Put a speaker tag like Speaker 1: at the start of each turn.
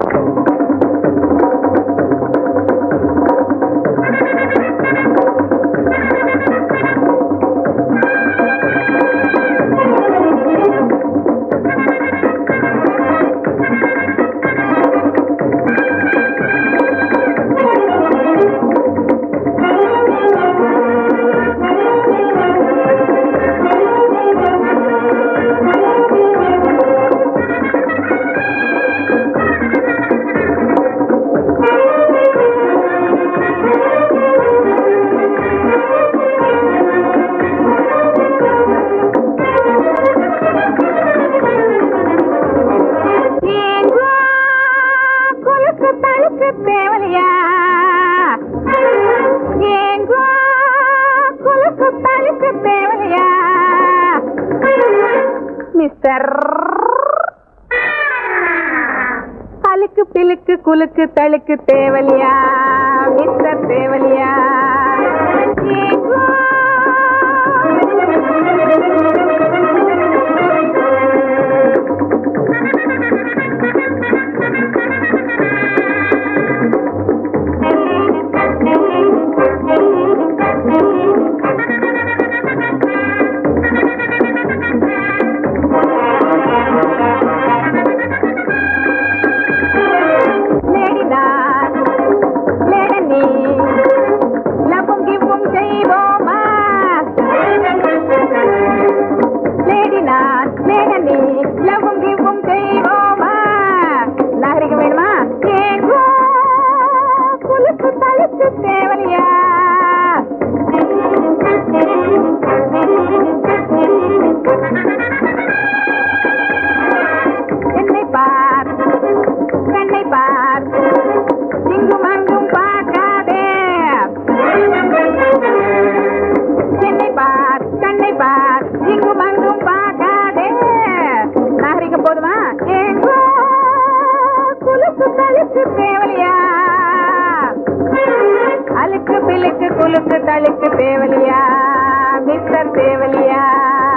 Speaker 1: ஏங்கோ குலுக்கு தழுக்கு தேவலையா ஏங்கோ குலுக்கு தழுக்கு தேவலையா mister அழுக்கு பிலுக்கு குலுக்கு தழுக்கு தேவலையா mister தேவலையா ஏங்கோ லேடிதான் லேடனி லவ்வும் கிவ்வும் செய்வோமா லேடிதான் லேடனி லவ்வும் கிவ்வும் செய்வோமா நாகரிகம் வேணுமா ஏங்கோ குலுக்கு தழுக்கு தேவலையா என்னை பார் கண்ணை பார் இங்கும் அங்கும் பார்க்காதே என்னை பார் கண்ணை பார் இங்கும் அங்கும் பார்க்காதே நாகரிகம் போதுமா ஏங்கோ குலுக்கு தழுக்கு தேவலையா அழுக்கு பிழுக்கு குலுக்கு தழுக்கு தேவலையா மிஸ்டர் தேவலையா